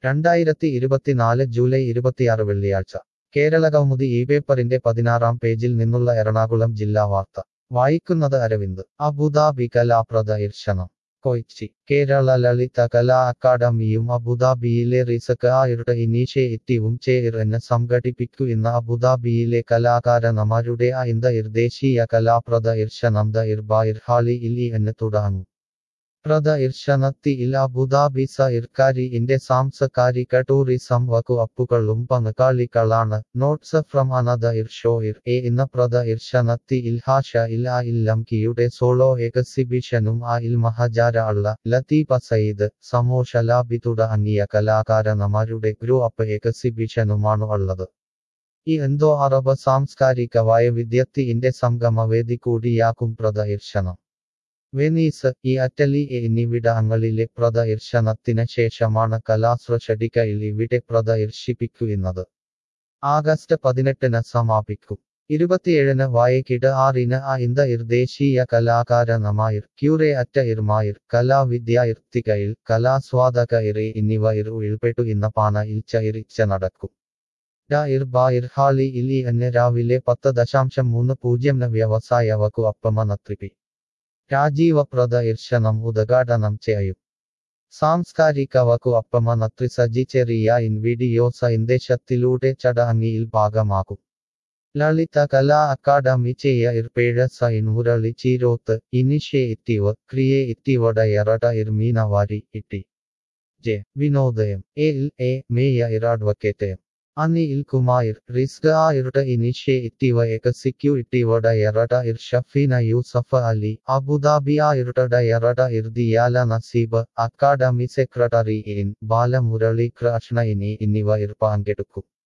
രണ്ടായിരത്തി ഇരുപത്തിനാല് ജൂലൈ ഇരുപത്തിയാറ് വെള്ളിയാഴ്ച കേരള കൗമുദി ഈ പേപ്പറിന്റെ പതിനാറാം പേജിൽ നിന്നുള്ള എറണാകുളം ജില്ലാ വാർത്ത വായിക്കുന്നത് അരവിന്ദ് അബുദാബി കലാപ്രദർശനം കൊച്ചി കേരള ലളിത കലാ അക്കാദമിയും അബുദാബിയിലെ റിസക് ആയുടെ ഇനീഷ്യേറ്റീവും ചേർന്ന് സംഘടിപ്പിക്കുന്ന അബുദാബിയിലെ കലാകാരന്മാരുടെ ഐന്ത ദേശീയ കലാപ്രദർശനം ദ ഇർബായിർ ഹാളിയിൽ എന്ന് തുടങ്ങും പ്രദർശനത്തിൽ അബുദാബി സർക്കാരിന്റെ സാംസ്കാരിക ടൂറിസം വകുപ്പുകളും പങ്കാളികളാണ് നോട്ട്സ് ഫ്രം അനദർ ഷോയിർ എ എന്ന പ്രദർശനത്തിൽ ഹാഷ ഇൽ ഇല്ലംകിയുടെ സോളോ എക്സിബിഷനും ആയിൽ മഹജാര അള്ള ലത്തീഫ സയ്യിദ് സമോഷ ലാബി തുടങ്ങിയ കലാകാരന്മാരുടെ ഗ്രൂപ്പ് എക്സിബിഷനുമാണ് ഉള്ളത് ഈ എന്തോ അറബ് സാംസ്കാരിക വൈവിധ്യത്തിന്റെ സംഗമവേദി കൂടിയാക്കും പ്രദർശനം വെനീസ് ഈ അറ്റലി എന്നിവിടങ്ങളിലെ പ്രദർശനത്തിന് ശേഷമാണ് കലാസൃഷടികയിൽ ഇവിടെ പ്രദർശിപ്പിക്കുന്നത് ആഗസ്റ്റ് പതിനെട്ടിന് സമാപിക്കും ഇരുപത്തിയേഴിന് വൈകിട്ട് ആറിന് ഐന്ത ദേശീയ കലാകാരനമായിർ ക്യൂറെ അറ്റ ഇർമായിർ കലാവിദ്യാർത്ഥികയിൽ കലാസ്വാദകയിർ എന്നിവയിൽ ഉൾപ്പെട്ടു ഇന്ന പാനയിൽ ചൈരിച്ച നടക്കും ഡായിർ ബായിർ ഹാളി ഇലി എന്ന് രാവിലെ പത്ത് ദശാംശം മൂന്ന് പൂജ്യം വ്യവസായ വകുപ്പമനത്രിപി രാജീവ പ്രദർശനം ഉദ്ഘാടനം ചെയ്യും സാംസ്കാരിക വകുപ്പമനത്രി സജിച്ചെറിയ ഇൻ വീഡിയോ സന്ദേശത്തിലൂടെ ചടങ്ങിൽ ഭാഗമാകും ലളിത കലാ അക്കാദമി ചെയ്യ ഇർപ്പേഴ സൈൻ Murali Cheeroth initiative creative director ഇർമീനവാരി ഇട്ടി ജെ വിനോദയം എ എ മേയ ഇർ അഡ്വക്കേറ്റ് അനിൽ കുമാർ റിസ്ക് ആയുടെ ഇനിഷ്യേറ്റീവ് എക്സിക്യൂട്ടീവ് ഡയറക്ടർ ഇർ ഷഫീന യൂസഫ് അലി അബുദാബി ആയുടെ ഡയറക്ടർ ഇർ ദിയാല നസീബ് അക്കാദമി സെക്രട്ടറി ഇൻ ബാലമുരളി കൃഷ്ണ ഇനി എന്നിവ ഇർ പങ്കെടുക്കും